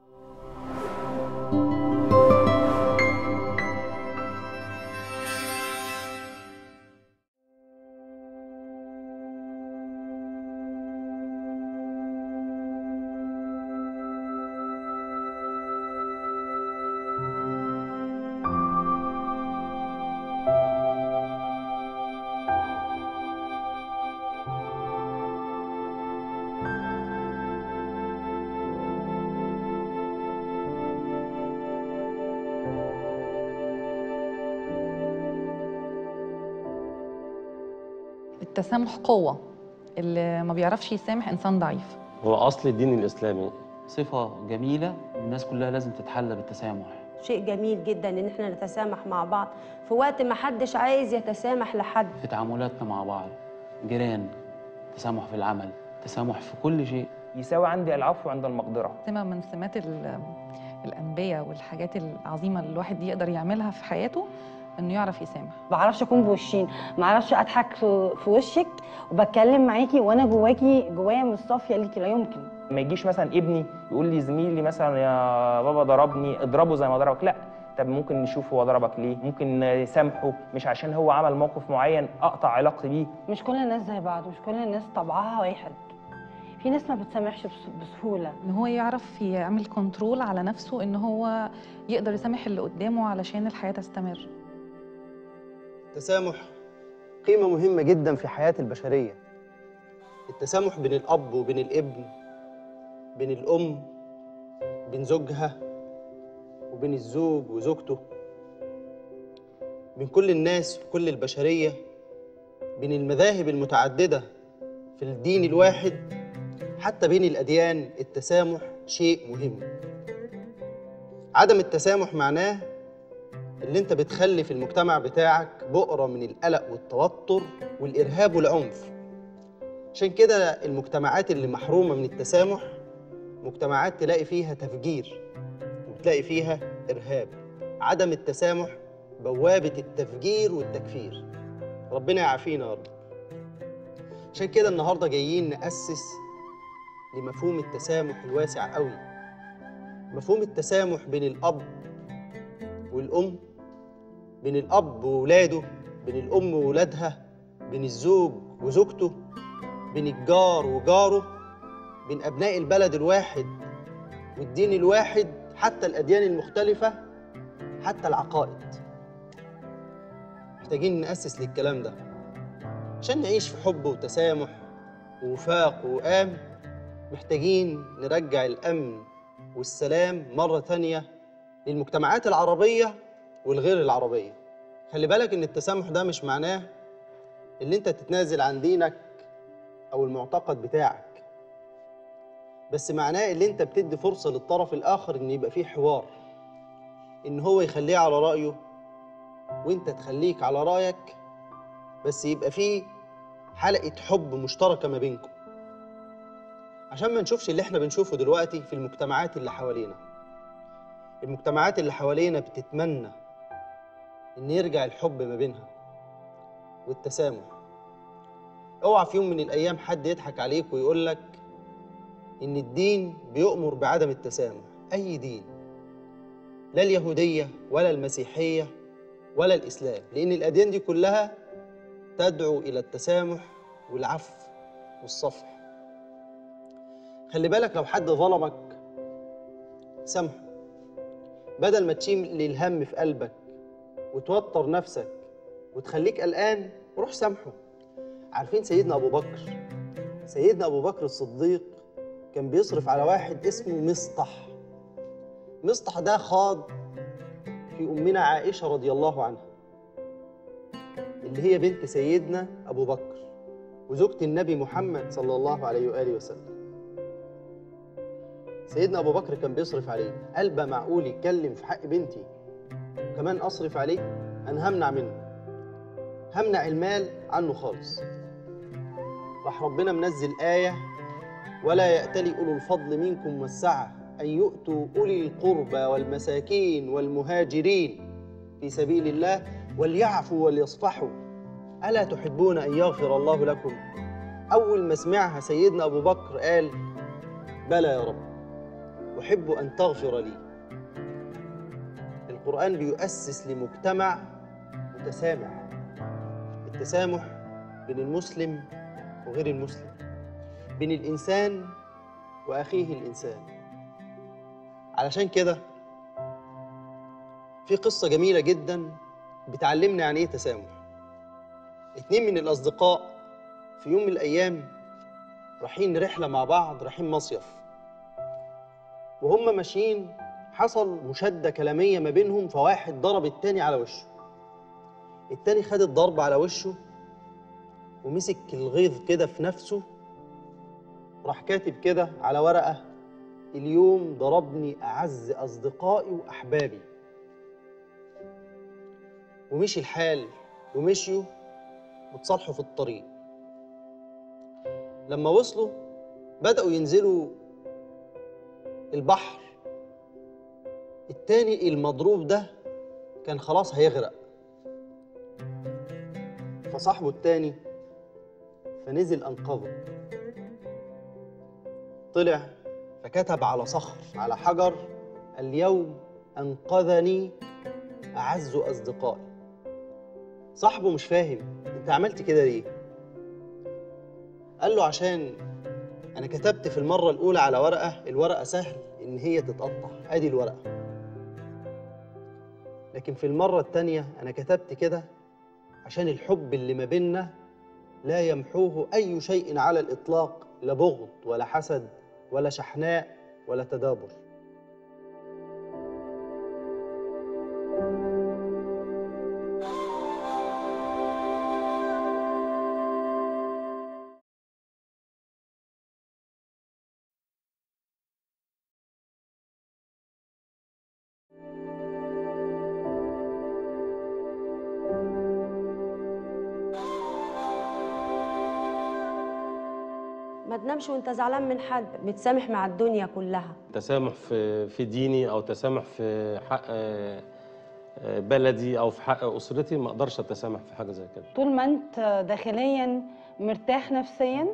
التسامح قوة اللي ما بيعرفش يسامح إنسان ضعيف هو اصل الدين الاسلامي صفة جميلة الناس كلها لازم تتحلى بالتسامح شيء جميل جدا ان احنا نتسامح مع بعض في وقت ما حدش عايز يتسامح لحد في تعاملاتنا مع بعض جيران تسامح في العمل تسامح في كل شيء يساوي عندي العفو عند المقدرة سمة من سمات ال- الأنبياء والحاجات العظيمة اللي الواحد يقدر يعملها في حياته إنه يعرف يسامح ما بعرفش اكون بوشين ما اعرفش اضحك في, في وشك وبتكلم معاكي وانا جواكي جوايا مش صافيه ليكي لا يمكن ما يجيش مثلا ابني يقول لي زميلي مثلا يا بابا ضربني اضربه زي ما ضربك لا طب ممكن نشوف هو ضربك ليه ممكن نسامحه مش عشان هو عمل موقف معين اقطع علاقتي بيه مش كل الناس زي بعض مش كل الناس طبعها واحد في ناس ما بتسامحش بس- بسهوله إن هو يعرف يعمل كنترول على نفسه إن هو يقدر يسامح اللي قدامه علشان الحياة تستمر التسامح قيمة مهمة جدا في حياة البشرية التسامح بين الأب وبين الابن بين الأم بين زوجها وبين الزوج وزوجته بين كل الناس وكل البشرية بين المذاهب المتعددة في الدين الواحد حتى بين الأديان التسامح شيء مهم عدم التسامح معناه اللي انت بتخلي في المجتمع بتاعك بؤرة من القلق والتوتر والإرهاب والعنف عشان كده المجتمعات اللي محرومة من التسامح مجتمعات تلاقي فيها تفجير وتلاقي فيها إرهاب عدم التسامح بوابة التفجير والتكفير ربنا يعافينا يا رب عشان كده النهاردة جايين نأسس لمفهوم التسامح الواسع قوي مفهوم التسامح بين الأب والأم بين الأب وولاده بين الأم وولادها بين الزوج وزوجته بين الجار وجاره بين أبناء البلد الواحد والدين الواحد حتى الأديان المختلفة حتى العقائد محتاجين نأسس للكلام ده عشان نعيش في حب وتسامح ووفاق ووئام محتاجين نرجع الأمن والسلام مرة تانية للمجتمعات العربية والغير العربية خلي بالك إن التسامح ده مش معناه اللي أنت تتنازل عن دينك أو المعتقد بتاعك بس معناه اللي أنت بتدي فرصة للطرف الآخر إن يبقى فيه حوار إن هو يخليه على رأيه وأنت تخليك على رأيك بس يبقى فيه حلقة حب مشتركة ما بينكم عشان ما نشوفش اللي احنا بنشوفه دلوقتي في المجتمعات اللي حوالينا المجتمعات اللي حوالينا بتتمنى ان يرجع الحب ما بينها والتسامح اوعى في يوم من الايام حد يضحك عليك ويقول لك ان الدين بيؤمر بعدم التسامح اي دين لا اليهوديه ولا المسيحيه ولا الاسلام لان الاديان دي كلها تدعو الى التسامح والعفو والصفح خلي بالك لو حد ظلمك سامحه بدل ما تشيل الهم في قلبك وتوتر نفسك وتخليك قلقان روح سامحه عارفين سيدنا ابو بكر سيدنا ابو بكر الصديق كان بيصرف على واحد اسمه مصطح مصطح ده خاض في امنا عائشه رضي الله عنها اللي هي بنت سيدنا ابو بكر وزوجة النبي محمد صلى الله عليه واله وسلم سيدنا ابو بكر كان بيصرف عليه قال بقى معقول يتكلم في حق بنتي كمان اصرف عليه انا همنع منه همنع المال عنه خالص راح ربنا منزل ايه ولا يأتلي اولو الفضل منكم والسعه ان يؤتوا اولي القربى والمساكين والمهاجرين في سبيل الله وليعفوا وليصفحوا الا تحبون ان يغفر الله لكم اول ما سمعها سيدنا ابو بكر قال بلى يا رب أحب أن تغفر لي القرآن بيؤسس لمجتمع متسامح التسامح بين المسلم وغير المسلم بين الإنسان وأخيه الإنسان علشان كده في قصة جميلة جدا بتعلمنا يعني إيه تسامح اتنين من الأصدقاء في يوم من الأيام رايحين رحلة مع بعض رايحين مصيف وهم ماشيين حصل مشادة كلامية ما بينهم فواحد ضرب التاني على وشه التاني خد الضرب على وشه ومسك الغيظ كده في نفسه راح كاتب كده على ورقة اليوم ضربني أعز أصدقائي وأحبابي ومشي الحال ومشيوا وتصالحوا في الطريق لما وصلوا بدأوا ينزلوا البحر التاني المضروب ده كان خلاص هيغرق فصاحبه التاني فنزل أنقذه طلع فكتب على صخر على حجر اليوم أنقذني أعز أصدقائي صاحبه مش فاهم أنت عملت كده ليه؟ قال له عشان أنا كتبت في المرة الأولى على ورقة الورقة سهل إن هي تتقطع أدي الورقة لكن في المرة التانية أنا كتبت كده عشان الحب اللي ما بيننا لا يمحوه أي شيء على الإطلاق لا بغض ولا حسد ولا شحناء ولا تدابر ما تنامش وانت زعلان من حد متسامح مع الدنيا كلها تسامح في في ديني او تسامح في حق آه، آه، بلدي او في حق اسرتي ما اقدرش اتسامح في حاجه زي كده طول ما انت داخليا مرتاح نفسيا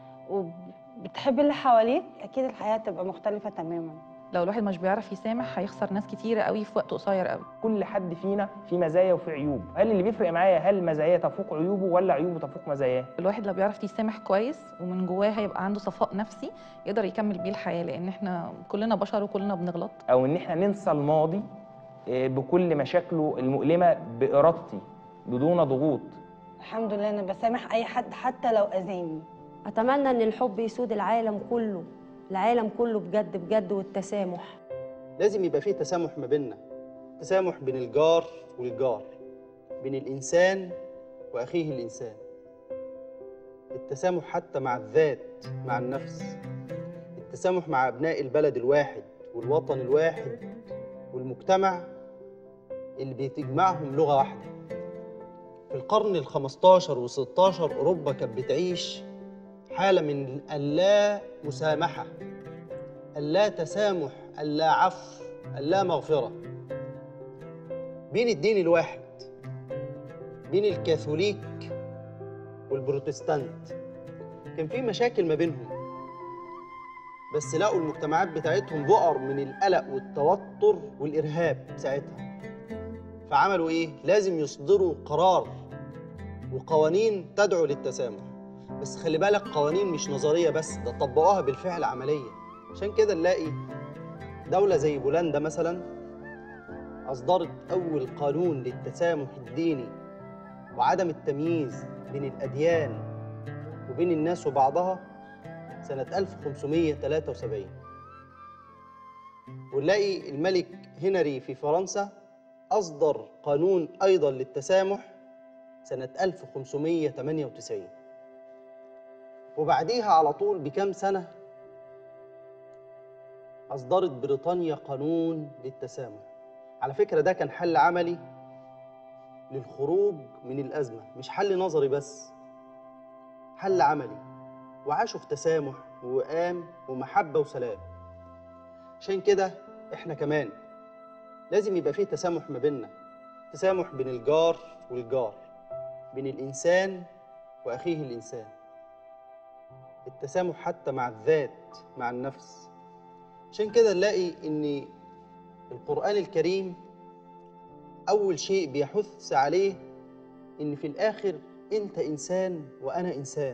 وبتحب اللي حواليك اكيد الحياه تبقى مختلفه تماما لو الواحد مش بيعرف يسامح هيخسر ناس كتيرة قوي في وقت قصير قوي كل حد فينا في مزايا وفي عيوب هل اللي بيفرق معايا هل مزاياه تفوق عيوبه ولا عيوبه تفوق مزاياه الواحد لو بيعرف يسامح كويس ومن جواه هيبقى عنده صفاء نفسي يقدر يكمل بيه الحياة لأن احنا كلنا بشر وكلنا بنغلط او ان احنا ننسى الماضي آه، بكل مشاكله المؤلمه بارادتي بدون ضغوط الحمد لله انا بسامح اي حد حتى لو اذاني اتمنى ان الحب يسود العالم كله العالم كله بجد بجد والتسامح لازم يبقى فيه تسامح ما بيننا تسامح بين الجار والجار بين الإنسان وأخيه الإنسان التسامح حتى مع الذات مع النفس التسامح مع أبناء البلد الواحد والوطن الواحد والمجتمع اللي بتجمعهم لغة واحدة في القرن الخمستاشر والستاشر أوروبا كانت بتعيش حالة من اللا مسامحة اللا تسامح اللا عفو اللا مغفرة بين الدين الواحد بين الكاثوليك والبروتستانت كان في مشاكل ما بينهم بس لقوا المجتمعات بتاعتهم بؤر من القلق والتوتر والإرهاب ساعتها فعملوا إيه؟ لازم يصدروا قرار وقوانين تدعو للتسامح بس خلي بالك قوانين مش نظرية بس ده طبقوها بالفعل عملية عشان كده نلاقي دولة زي بولندا مثلا أصدرت أول قانون للتسامح الديني وعدم التمييز بين الأديان وبين الناس وبعضها سنة 1573 ونلاقي الملك هنري في فرنسا أصدر قانون أيضا للتسامح سنة 1598 وبعديها على طول بكام سنة أصدرت بريطانيا قانون للتسامح على فكرة ده كان حل عملي للخروج من الأزمة مش حل نظري بس حل عملي وعاشوا في تسامح ووئام ومحبة وسلام عشان كده إحنا كمان لازم يبقى فيه تسامح ما بيننا تسامح بين الجار والجار بين الإنسان وأخيه الإنسان التسامح حتى مع الذات مع النفس عشان كده نلاقي ان القرآن الكريم أول شيء بيحث عليه إن في الآخر أنت إنسان وأنا إنسان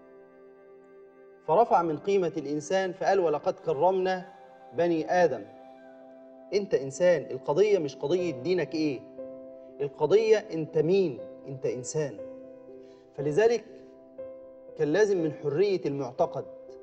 فرفع من قيمة الإنسان فقال ولقد كرمنا بني آدم أنت إنسان القضية مش قضية دينك إيه القضية أنت مين أنت إنسان فلذلك كان لازم من حرية المعتقد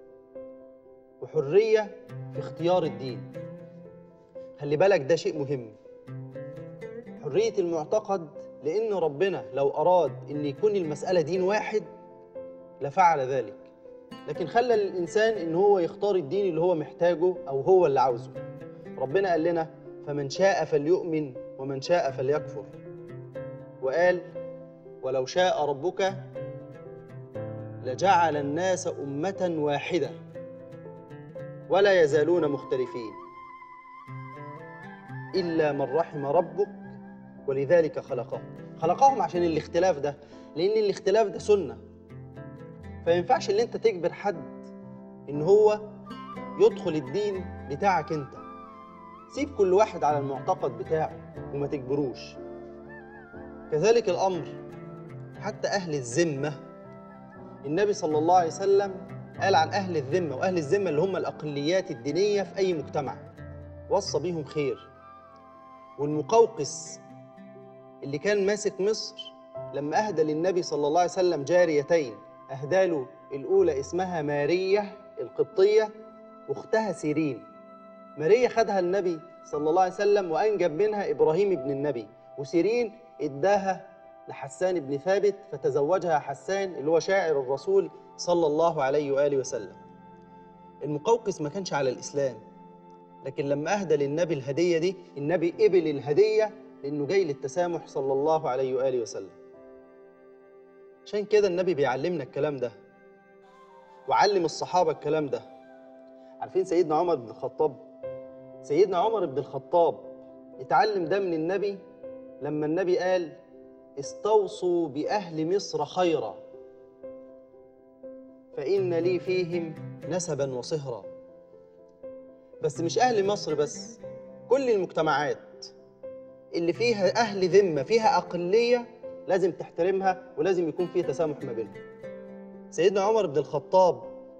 وحرية في اختيار الدين خلي بالك ده شيء مهم حرية المعتقد لأن ربنا لو أراد أن يكون المسألة دين واحد لفعل ذلك لكن خلى للإنسان أن هو يختار الدين اللي هو محتاجه أو هو اللي عاوزه ربنا قال لنا فمن شاء فليؤمن ومن شاء فليكفر وقال ولو شاء ربك لجعل الناس أمة واحدة ولا يزالون مختلفين إلا من رحم ربك ولذلك خلقهم خلقهم عشان الاختلاف ده لأن الاختلاف ده سنة فما ينفعش ان انت تجبر حد ان هو يدخل الدين بتاعك انت سيب كل واحد على المعتقد بتاعه وما تجبروش كذلك الامر حتى اهل الذمه النبي صلى الله عليه وسلم قال عن اهل الذمه واهل الذمه اللي هم الاقليات الدينيه في اي مجتمع وصى بيهم خير والمقوقس اللي كان ماسك مصر لما اهدى للنبي صلى الله عليه وسلم جاريتين اهدى له الاولى اسمها ماريه القبطيه واختها سيرين ماريا خدها النبي صلى الله عليه وسلم وانجب منها ابراهيم ابن النبي وسيرين اداها لحسان بن ثابت فتزوجها حسان اللي هو شاعر الرسول صلى الله عليه واله وسلم المقوقس ما كانش على الاسلام لكن لما اهدى للنبي الهديه دي النبي قبل الهديه لانه جاي للتسامح صلى الله عليه واله وسلم عشان كده النبي بيعلمنا الكلام ده وعلم الصحابه الكلام ده عارفين سيدنا عمر بن الخطاب سيدنا عمر بن الخطاب اتعلم ده من النبي لما النبي قال استوصوا باهل مصر خيرا فان لي فيهم نسبا وصهرا بس مش اهل مصر بس كل المجتمعات اللي فيها اهل ذمه فيها اقليه لازم تحترمها ولازم يكون فيه تسامح ما بينهم سيدنا عمر بن الخطاب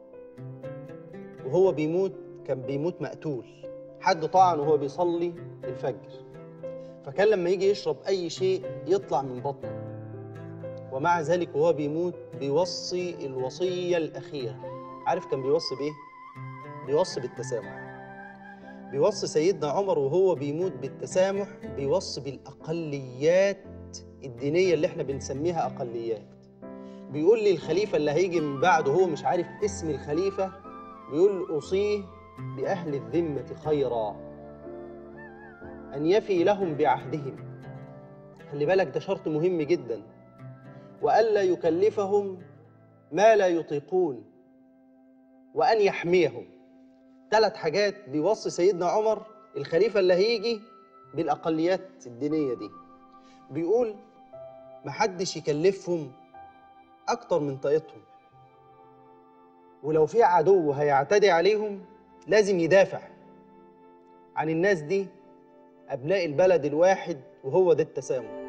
وهو بيموت كان بيموت مقتول حد طعن وهو بيصلي الفجر فكان لما يجي يشرب اي شيء يطلع من بطنه ومع ذلك وهو بيموت بيوصي الوصيه الاخيره عارف كان بيوصي بايه بيوصي بالتسامح بيوصي سيدنا عمر وهو بيموت بالتسامح بيوصي بالاقليات الدينيه اللي احنا بنسميها اقليات بيقول لي الخليفه اللي هيجي من بعده هو مش عارف اسم الخليفه بيقول اوصيه باهل الذمه خيرا ان يفي لهم بعهدهم خلي بالك ده شرط مهم جدا والا يكلفهم ما لا يطيقون وان يحميهم ثلاث حاجات بيوصي سيدنا عمر الخليفه اللي هيجي بالاقليات الدينيه دي بيقول محدش يكلفهم اكتر من طاقتهم ولو في عدو هيعتدي عليهم لازم يدافع عن الناس دي ابناء البلد الواحد وهو ده التسامح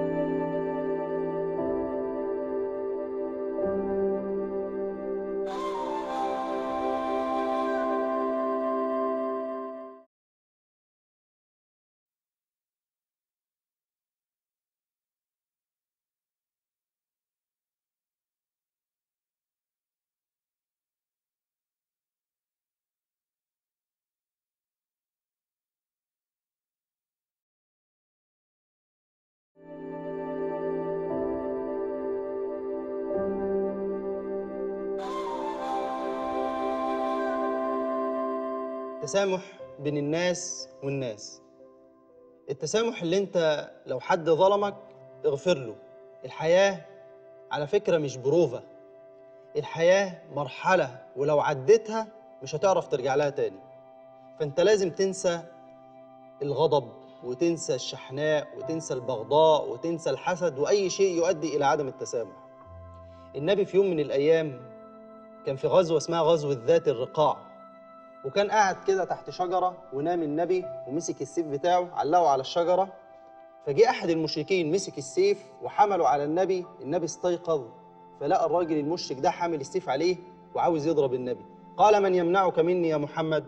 تسامح بين الناس والناس التسامح اللي انت لو حد ظلمك اغفر له الحياة على فكرة مش بروفة الحياة مرحلة ولو عديتها مش هتعرف ترجع لها تاني فانت لازم تنسى الغضب وتنسى الشحناء وتنسى البغضاء وتنسى الحسد وأي شيء يؤدي إلى عدم التسامح النبي في يوم من الأيام كان في غزوة اسمها غزوة ذات الرقاع وكان قاعد كده تحت شجرة ونام النبي ومسك السيف بتاعه علقه على الشجرة فجاء أحد المشركين مسك السيف وحمله على النبي النبي استيقظ فلقى الراجل المشرك ده حامل السيف عليه وعاوز يضرب النبي قال من يمنعك مني يا محمد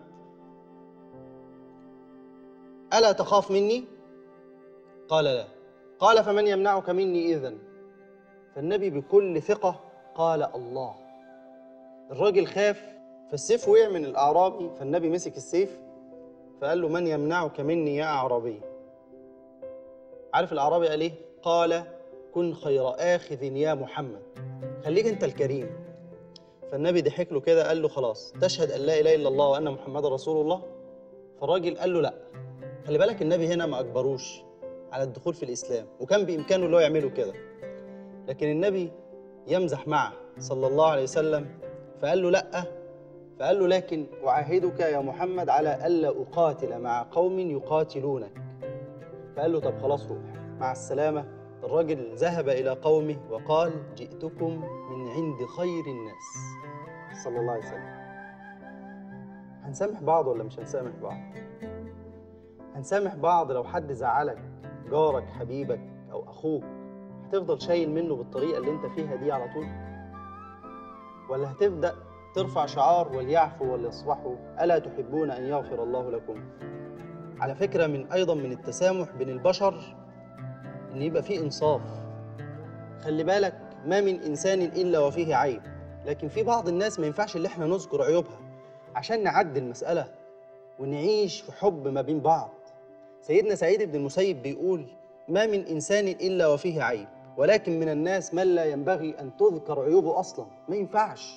ألا تخاف مني قال لا قال فمن يمنعك مني إذن فالنبي بكل ثقة قال الله الراجل خاف فالسيف وقع من الأعرابي فالنبي مسك السيف فقال له من يمنعك مني يا أعرابي عارف الأعرابي قال إيه؟ قال كن خير آخذ يا محمد خليك أنت الكريم فالنبي ضحك له كده قال له خلاص تشهد أن لا إله إلا الله وأن محمد رسول الله فالراجل قال له لا خلي بالك النبي هنا ما أجبروش على الدخول في الإسلام وكان بإمكانه اللي هو يعمله كده لكن النبي يمزح معه صلى الله عليه وسلم فقال له لأ فقال له لكن أعاهدك يا محمد على ألا أقاتل مع قوم يقاتلونك فقال له طب خلاص روح مع السلامة الراجل ذهب إلى قومه وقال جئتكم من عند خير الناس صلى الله عليه وسلم هنسامح بعض ولا مش هنسامح بعض هنسامح بعض لو حد زعلك جارك حبيبك أو أخوك هتفضل شايل منه بالطريقة اللي انت فيها دي على طول ولا هتبدأ ترفع شعار وليعفوا وليصفحوا ألا تحبون أن يغفر الله لكم على فكرة من أيضا من التسامح بين البشر إن يبقى فيه إنصاف خلي بالك ما من إنسان إلا وفيه عيب لكن في بعض الناس ما ينفعش اللي احنا نذكر عيوبها عشان نعدي المسألة ونعيش في حب ما بين بعض سيدنا سعيد بن المسيب بيقول ما من إنسان إلا وفيه عيب ولكن من الناس من لا ينبغي أن تذكر عيوبه أصلا ما ينفعش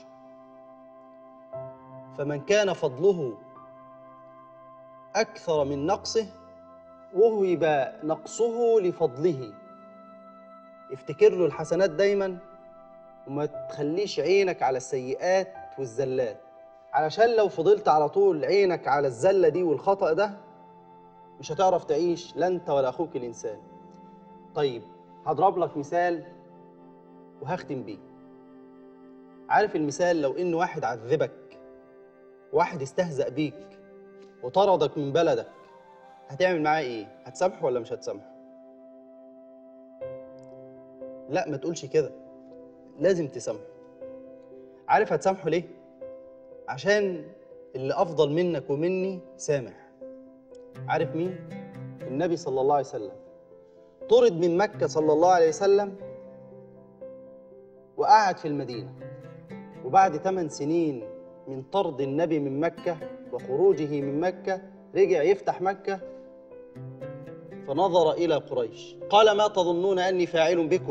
فمن كان فضله أكثر من نقصه وهب نقصه لفضله افتكر له الحسنات دايما وما تخليش عينك على السيئات والزلات علشان لو فضلت على طول عينك على الزلة دي والخطأ ده مش هتعرف تعيش لا انت ولا اخوك الانسان طيب هضرب لك مثال وهختم بيه عارف المثال لو ان واحد عذبك واحد استهزأ بيك وطردك من بلدك هتعمل معاه ايه هتسامحه ولا مش هتسامحه لا ما تقولش كده لازم تسامحه عارف هتسامحه ليه عشان اللي افضل منك ومني سامح عارف مين النبي صلى الله عليه وسلم طرد من مكة صلى الله عليه وسلم وقعد في المدينة وبعد ثمان سنين من طرد النبي من مكة وخروجه من مكة رجع يفتح مكة فنظر إلى قريش قال ما تظنون أني فاعل بكم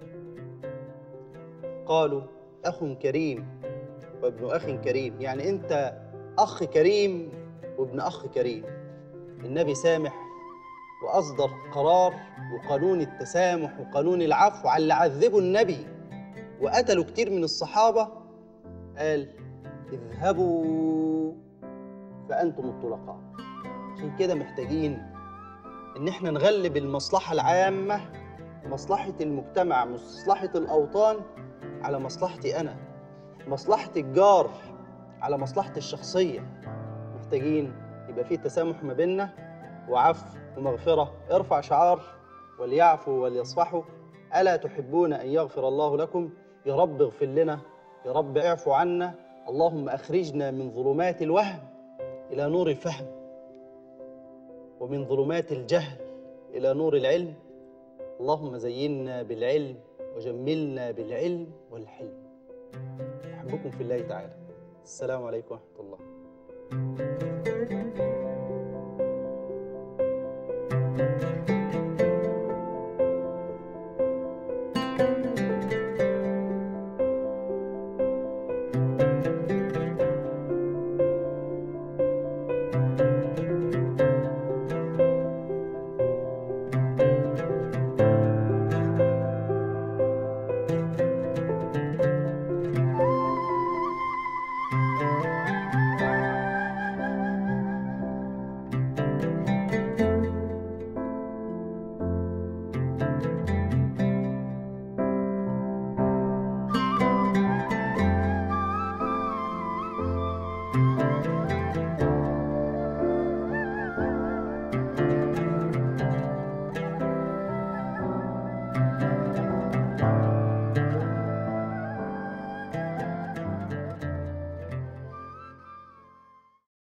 قالوا أخ كريم وابن أخ كريم يعني أنت أخ كريم وابن أخ كريم النبي سامح وأصدر قرار وقانون التسامح وقانون العفو على اللي عذبوا النبي وقتلوا كتير من الصحابة قال اذهبوا فأنتم الطلقاء عشان كده محتاجين إن احنا نغلب المصلحة العامة مصلحة المجتمع مصلحة الأوطان على مصلحتي أنا مصلحة الجار على مصلحتي الشخصية محتاجين يبقى في تسامح ما بيننا وعفو ومغفرة ارفع شعار وليعفوا وليصفحوا ألا تحبون أن يغفر الله لكم يا رب اغفر لنا يا رب اعفو عنا اللهم أخرجنا من ظلمات الوهم إلى نور الفهم ومن ظلمات الجهل إلى نور العلم اللهم زينا بالعلم وجملنا بالعلم والحلم أحبكم في الله تعالى السلام عليكم ورحمة الله